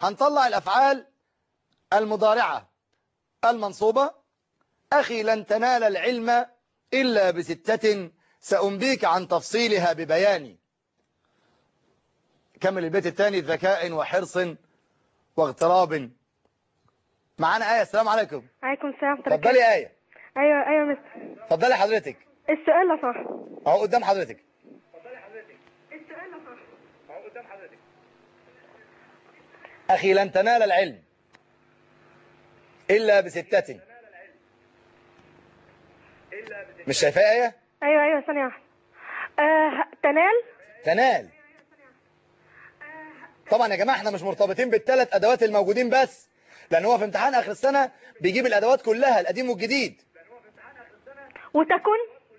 هنطلع الأفعال المضارعة المنصوبة أخي لن تنال العلم إلا بستة سأنبيك عن تفصيلها ببياني كمل البيت الثاني ذكاء وحرص واغتراب معانا آية السلام عليكم عليكم السلام ورحمة الله اتفضلي آية ايوه ايوه يا مستر اتفضلي حضرتك السؤال لا صح اهو قدام حضرتك السؤال لا صح أخي لن تنال العلم إلا بستة مش شايفاه آية ايوه ايوه ثانية واحدة آه تنال تنال طبعا يا جماعة احنا مش مرتبطين بالثلاث أدوات الموجودين بس لأن هو في امتحان آخر السنة بيجيب الأدوات كلها القديم والجديد وتكن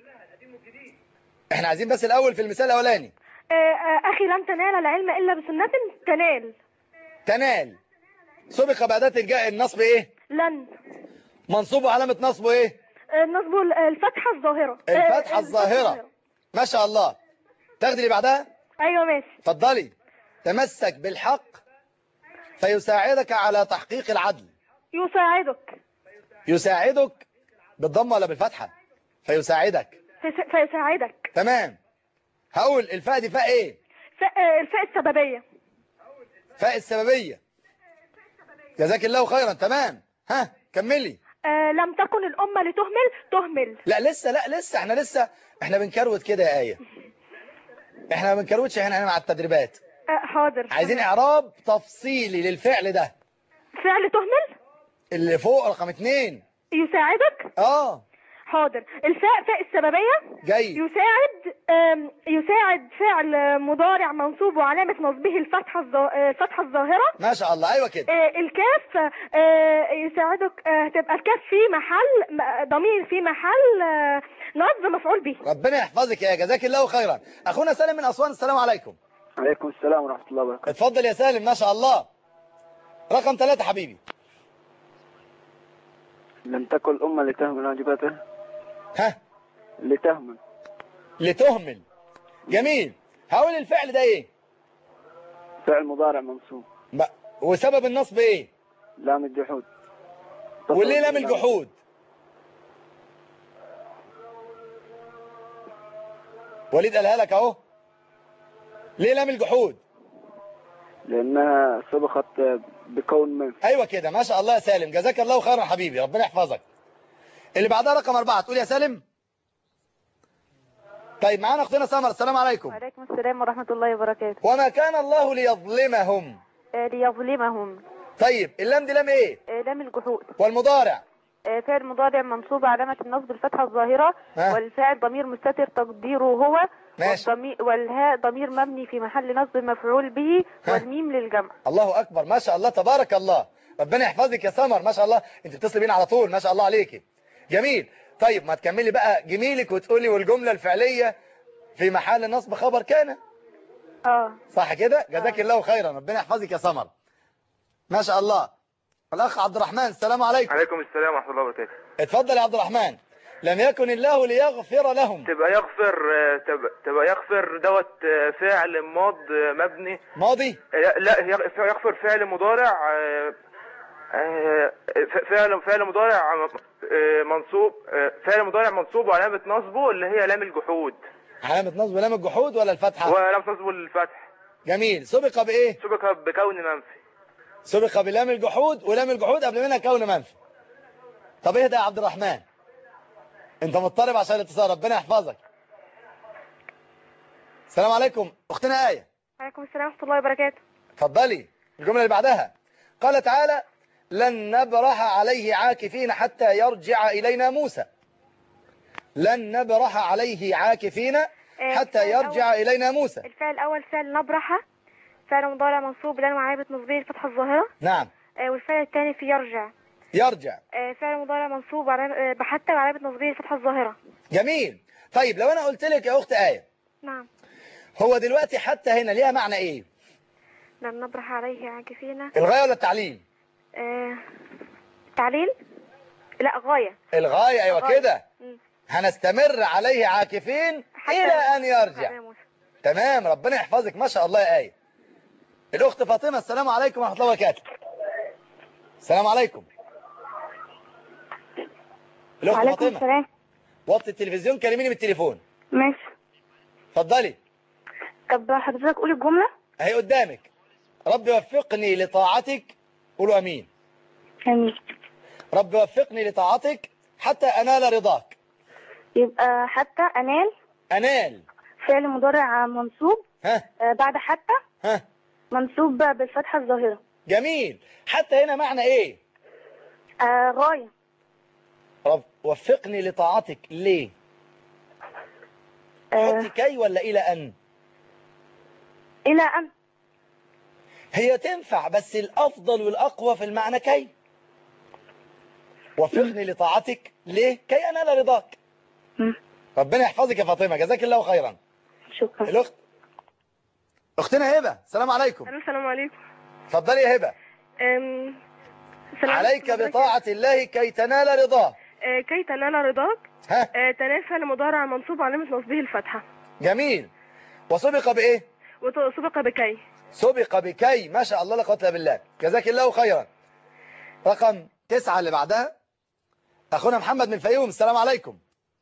احنا عايزين بس الأول في المثال الأولاني آه آه اخي لن تنال العلم الا بسنة تنال تنال سبق بأداة الجاء النصب ايه لن منصوب وعلامة نصبه ايه آه نصب ال- الفتحة الظاهرة آه، الفتحة الظاهرة ما شاء الله تاخدي اللي بعدها ايوه ماشي اتفضلي تمسك بالحق فيساعدك على تحقيق العدل يساعدك يساعدك بالضمة ولا بالفتحة فيساعدك فيس- فيساعدك تمام هقول الفاء دي فاء ايه ف- آه، الفاء السببية فاء السببية جزاك الله خيرا تمام ها كملي آه لم تكن الأمة لتهمل تهمل لا لسه لا لسه احنا لسه احنا بنكروت كده يا آية احنا ما بنكروتش احنا هنا مع التدريبات آه حاضر عايزين اعراب تفصيلي للفعل ده فعل تهمل اللي فوق رقم اتنين يساعدك اه حاضر الفاء فاء السببية جاي يساعد آم، يساعد فعل مضارع منصوب وعلامة نصبه الفتحة الظا- آه، الفتحة الظاهرة ما شاء الله ايوه كده آه، الكاف آه، يساعدك آه، هتبقى الكاف في محل م- ضمير في محل آه، نصب مفعول به ربنا يحفظك يا جزاك الله خيرا اخونا سالم من اسوان السلام عليكم عليكم السلام ورحمة الله وبركاته اتفضل يا سالم ما شاء الله رقم ثلاثة حبيبي لم تكن الأمة لتهمل واجباتها ها لتهمل لتهمل جميل هقول الفعل ده ايه فعل مضارع منصوب ب- وسبب النصب ايه لام الجحود وليه لام الجحود وليد قالها لك اهو ليه لام الجحود لأنها سبقت بكون منفي ايوه كده ما شاء الله يا سالم جزاك الله خيرا حبيبي ربنا يحفظك اللي بعدها رقم أربعة تقول يا سالم طيب معانا اختنا سمر السلام عليكم وعليكم السلام ورحمة الله وبركاته وما كان الله ليظلمهم آه، ليظلمهم طيب اللام دي لام ايه آه، لام الجحود والمضارع آه، فعل مضارع منصوب علامة النصب الفتحة الظاهرة ها. والفاعل ضمير مستتر تقديره هو ماشي. والضمي- والهاء ضمير مبني في محل نصب مفعول به ها. والميم للجمع الله اكبر ما شاء الله تبارك الله ربنا يحفظك يا سمر ما شاء الله انت بتصل بينا على طول ما شاء الله عليكي جميل طيب ما تكملي بقى جميلك وتقولي والجملة الفعلية في محل نصب خبر كان اه صح كده جزاك الله خيرا ربنا يحفظك يا سمر ما شاء الله الاخ عبد الرحمن السلام عليكم عليكم السلام ورحمة الله وبركاته اتفضل يا عبد الرحمن لم يكن الله ليغفر لهم تبقى يغفر آه، تبقى, تبقى يغفر دوت آه، فعل ماض آه، مبني ماضي آه، لا يغ- يغفر فعل مضارع آه، آه، ف- فعل فعل مضارع آه، منصوب آه، فعل مضارع منصوب وعلامة نصبه اللي هي لام الجحود علامة نصب لام الجحود ولا الفتحة وعلامة نصبه الفتح جميل سبق بايه سبق بكون منفي سبق بلام الجحود ولام الجحود قبل منها كون منفي طب اهدى يا عبد الرحمن انت مضطرب عشان الاتصال ربنا يحفظك السلام عليكم اختنا آية عليكم السلام ورحمة الله وبركاته اتفضلي الجملة اللي بعدها قال تعالى لن نبرح عليه عاكفين حتى يرجع إلينا موسى لن نبرح عليه عاكفين حتى يرجع إلينا موسى الفعل الأول فعل نبرح فعل مضارع منصوب لام علامة نصبه الفتحة الظاهرة نعم آه، والفعل الثاني في يرجع يرجع آه، فعل مضارع منصوب علامة آه، بحتى وعلامة نصبه الفتحة الظاهرة جميل طيب لو أنا قلت لك يا أخت آية نعم هو دلوقتي حتى هنا ليها معنى إيه لم نبرح عليه عاكفين الغاية ولا التعليل آه، تعليل لا غاية الغاية أيوة غاية. كده مم. هنستمر عليه عاكفين حتى إلى أن يرجع على موسى. تمام ربنا يحفظك ما شاء الله يا آية الأخت فاطمة السلام عليكم ورحمة الله وبركاته السلام عليكم الأخت وعليكم فاطمة السلام وطي التلفزيون كلميني بالتليفون ماشي اتفضلي طب حضرتك قول الجملة اهي قدامك رب وفقني لطاعتك قولوا امين امين رب وفقني لطاعتك حتى انال رضاك يبقى حتى انال انال فعل مضارع منصوب ها آه، بعد حتى ها منصوب بالفتحة الظاهرة جميل حتى هنا معنى ايه آه، غاية رب وفقني لطاعتك ليه آه، حطي كي ولا الى ان إلى أن هي تنفع بس الافضل والاقوى في المعنى كي وفقني لطاعتك ليه كي انال رضاك مم. ربنا يحفظك يا فاطمه جزاك الله خيرا شكرا الاخت اختنا هبه السلام عليكم السلام عليكم اتفضلي يا هبه أم، سلام عليك عليكم. بطاعة الله كي تنال رضاه آه، كي تنال رضاك ها آه، تنال فعل مضارع منصوب علامة نصبه الفتحة جميل وسبق بإيه وسبق بكي سبق بكي ما شاء الله لا قوه الا بالله جزاك الله خيرا رقم تسعة اللي بعدها أخونا محمد من الفيوم السلام عليكم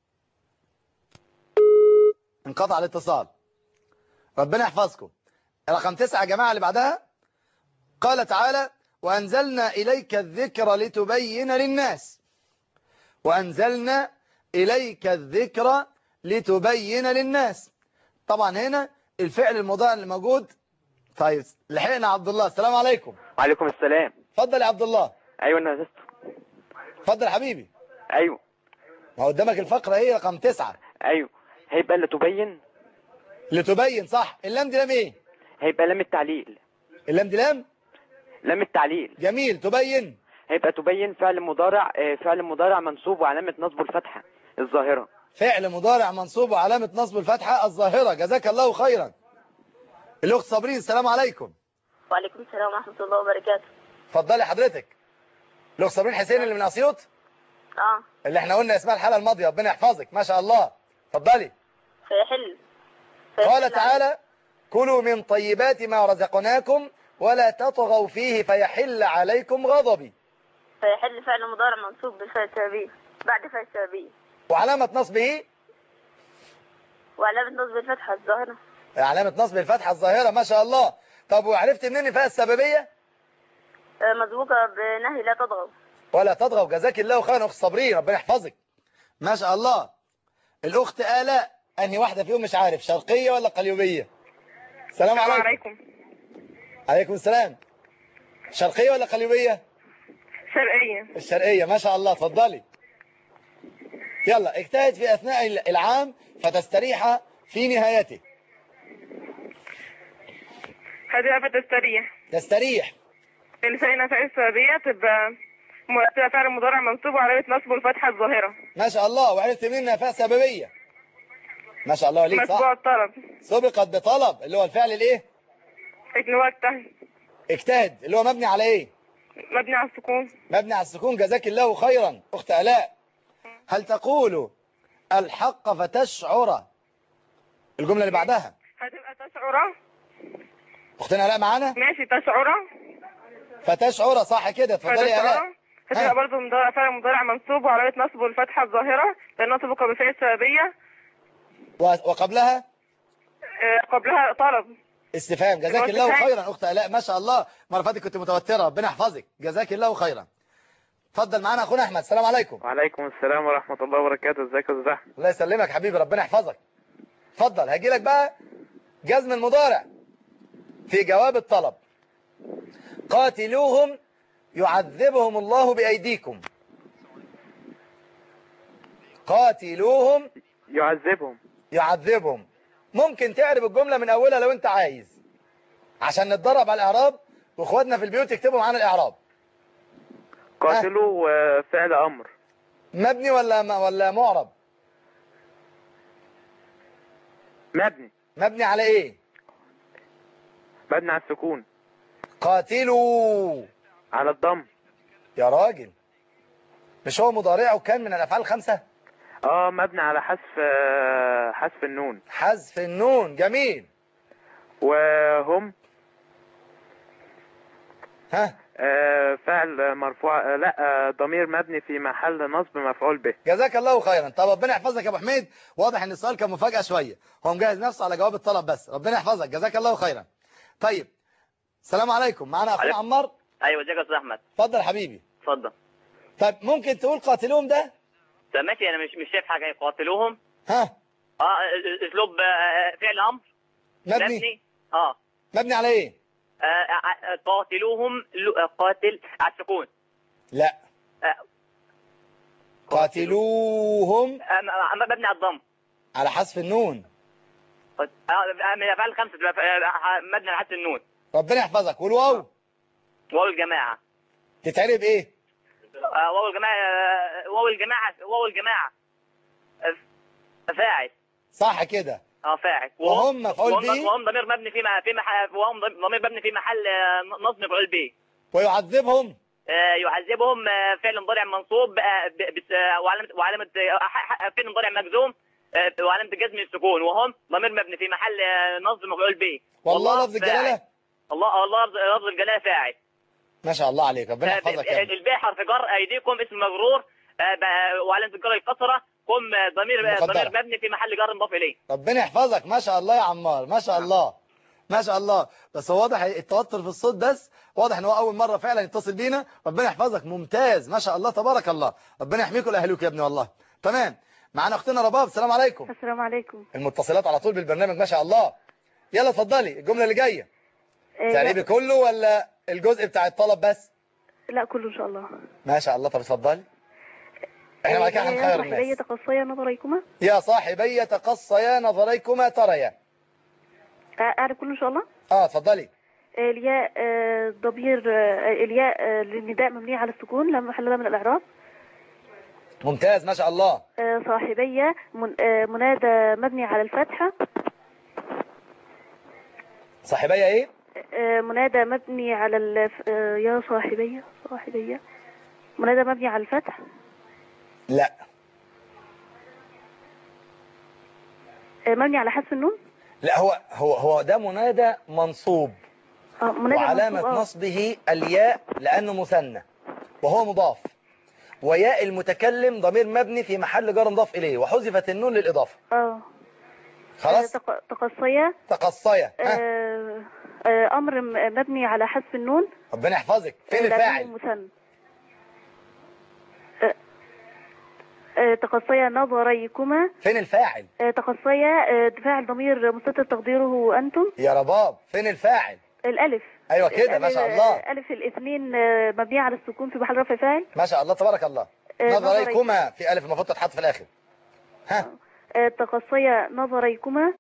انقطع الاتصال ربنا يحفظكم رقم تسعة يا جماعة اللي بعدها قال تعالى وأنزلنا إليك الذكر لتبين للناس وأنزلنا إليك الذكر لتبين للناس طبعا هنا الفعل المضارع اللي موجود طيب لحقنا عبد الله السلام عليكم وعليكم السلام اتفضل يا عبد الله ايوه انا نزلت اتفضل يا حبيبي ايوه ما قدامك الفقرة هي رقم تسعة ايوه هيبقى اللي تبين لتبين صح اللام دي لام ايه هيبقى لام التعليل اللام دي لام لام التعليل جميل تبين هيبقى تبين فعل مضارع آه، فعل مضارع منصوب وعلامة نصبه الفتحة الظاهرة فعل مضارع منصوب وعلامة نصب الفتحة الظاهرة جزاك الله خيرا الأخت صابرين السلام عليكم وعليكم السلام ورحمة الله وبركاته اتفضلي حضرتك الأخت صابرين حسين اللي من أسيوط اه اللي احنا قلنا اسمها الحلقة الماضية ربنا يحفظك ما شاء الله اتفضلي فيحل قال فيحل تعالى كلوا من طيبات ما رزقناكم ولا تطغوا فيه فيحل عليكم غضبي فيحل فعل مضارع منصوب بالفاء السببية بعد فاء السببية وعلامة نصبه وعلامة نصب الفتحة الظاهرة علامة نصب الفتحة الظاهرة ما شاء الله طب وعرفت منين فيها السببية آه، مسبوقة بنهي لا تضغط ولا تطغوا جزاك الله خيرا اخت صابرين ربنا يحفظك ما شاء الله الاخت آلاء انهي واحدة فيهم مش عارف شرقية ولا قليوبية السلام عليكم عليكم عليكم السلام شرقية ولا قليوبية شرقية الشرقية ما شاء الله اتفضلي يلا اجتهد في اثناء العام فتستريح في نهايته هذه فتستريح تستريح لسان فعل السببية تبقى تبقى فعل مضارع منصوب وعلامة نصبه الفتحة الظاهرة ما شاء الله وعرفت منين انها فيها سببية ما شاء الله عليك مسبوع صح الطلب سبقت بطلب اللي هو الفعل الايه اللي هو التهي اجتهد اللي هو مبني على ايه مبني على السكون مبني على السكون جزاك الله خيرا اخت الاء هل تقول الحق فتشعر الجملة اللي بعدها هتبقى تشعر اختنا الاء معانا ماشي تشعر فتشعر صح كده اتفضلي يا الاء فتشعر هتبقى برضه مضارع فعل مضارع منصوب وعلامة نصبه الفتحة الظاهرة لأنها سبق بفعل السببية و- وقبلها آه، قبلها طلب استفهام جزاك هو الله استفهام. خيرا اخت الاء ما شاء الله المره اللي فاتت كنت متوتره ربنا يحفظك جزاك الله خيرا اتفضل معانا اخونا احمد السلام عليكم وعليكم السلام ورحمة الله وبركاته ازيك يا استاذ احمد الله يسلمك حبيبي ربنا يحفظك اتفضل هجي لك بقى جزم المضارع في جواب الطلب قاتلوهم يعذبهم الله بأيديكم قاتلوهم يعذبهم يعذبهم ممكن تعرب الجملة من أولها لو أنت عايز عشان نتدرب على الإعراب وإخواتنا في البيوت يكتبوا معانا الإعراب قاتلوا آه، فعل امر مبني ولا ولا معرب مبني مبني على إيه مبني على السكون قاتلوا على الضم يا راجل مش هو مضارعه كان من الأفعال الخمسة اه مبني على حذف آه، حذف النون حذف النون جميل وهم ها آه، فعل مرفوع آه، لا آه، ضمير مبني في محل نصب مفعول به جزاك الله خيرا طب ربنا يحفظك يا ابو حميد واضح ان السؤال كان مفاجاه شويه هو مجهز نفسه على جواب الطلب بس ربنا يحفظك جزاك الله خيرا طيب السلام عليكم معانا اخونا عليكم. عمار ايوه ازيك يا استاذ احمد اتفضل حبيبي اتفضل طيب ممكن تقول قاتلوهم ده طب ماشي انا مش مش شايف حاجه يقاتلوهم ها اه اسلوب آه، فعل امر مبني اه مبني على ايه آه، آه، قاتلوهم لو- آه، قاتل على السكون لا آه، قاتلوهم آه، م- م- مبني على الضم على حذف النون قات- آه، آه، من الافعال الخمسه تبقى آه، مبني على حذف النون ربنا يحفظك والواو واو الجماعه تتعرب ايه آه، واو الجماعه آه، واو الجماعه واو الجماعه آه، فاعل صح كده اه فاعل وهم مفعول وهم به وهم ضمير مبني في م- في محل وهم ضمير مبني في محل آه، نصب مفعول به ويعذبهم آه، يعذبهم آه، فعل مضارع منصوب آه، ب- بس- آه، وعلامة وعلامة آه، ح- ح- فعل مضارع مجزوم آه، وعلامة الجزم السكون وهم ضمير مبني في محل آه، نصب مفعول به والله لفظ فاعل. الجلاله الله الله لفظ لفظ الجلاله فاعل ما شاء الله عليك ربنا آه، يحفظك يا ابني الباء حرف جر ايديكم اسم مجرور آه، ب- وعلامة الجر الكسرة قم آه، ضمير آه، مقدرة. ضمير مبني في محل جر مضاف اليه ربنا يحفظك ما شاء الله يا عمار ما شاء الله ما شاء الله بس هو واضح التوتر في الصوت بس واضح ان هو اول مره فعلا يتصل بينا ربنا يحفظك ممتاز ما شاء الله تبارك الله ربنا يحميكم لاهلك يا ابني والله تمام معانا اختنا رباب السلام عليكم السلام عليكم المتصلات على طول بالبرنامج ما شاء الله يلا اتفضلي الجمله اللي جايه آه، تعريبي كله ولا الجزء بتاع الطلب بس لا كله ان شاء الله ما شاء الله طب اتفضلي احنا بعد كده آه، هنخير صاحبية الناس تقصية نظريكما يا صاحبي تقصيا نظريكما تريا آه، اعرف كله ان شاء الله اه اتفضلي آه، الياء آه، ضمير آه، الياء آه، للنداء مبنية على السكون لا محل لها من الإعراب ممتاز ما شاء الله آه، صاحبية من- آه، منادى مبني على الفتحة صاحبي ايه آه، منادى مبني على ال آه، يا صاحبية صاحبية منادى مبني على الفتح لا آه، مبني على حذف النون لا هو هو هو ده منادى منصوب آه، منادى وعلامة منصوب، آه. نصبه الياء لأنه مثنى وهو مضاف وياء المتكلم ضمير مبني في محل جر مضاف إليه وحذفت النون للإضافة اه خلاص آه، تق- تقصية تقصية ها آه، آه، أمر م- مبني على حذف النون ربنا يحفظك فين آه، لكنه الفاعل مثنى آه، آه، تقصية نظريكما فين الفاعل آه، تقصية آه، فاعل ضمير مستتر تقديره أنتم يا رباب فين الفاعل الألف أيوة كده ما الألف- شاء الله آه، ألف الاثنين آه، مبنية على السكون في محل رفع فاعل ما شاء الله تبارك الله آه، نظريكما في ألف المفروض تتحط في الآخر ها آه، تقصية نظريكما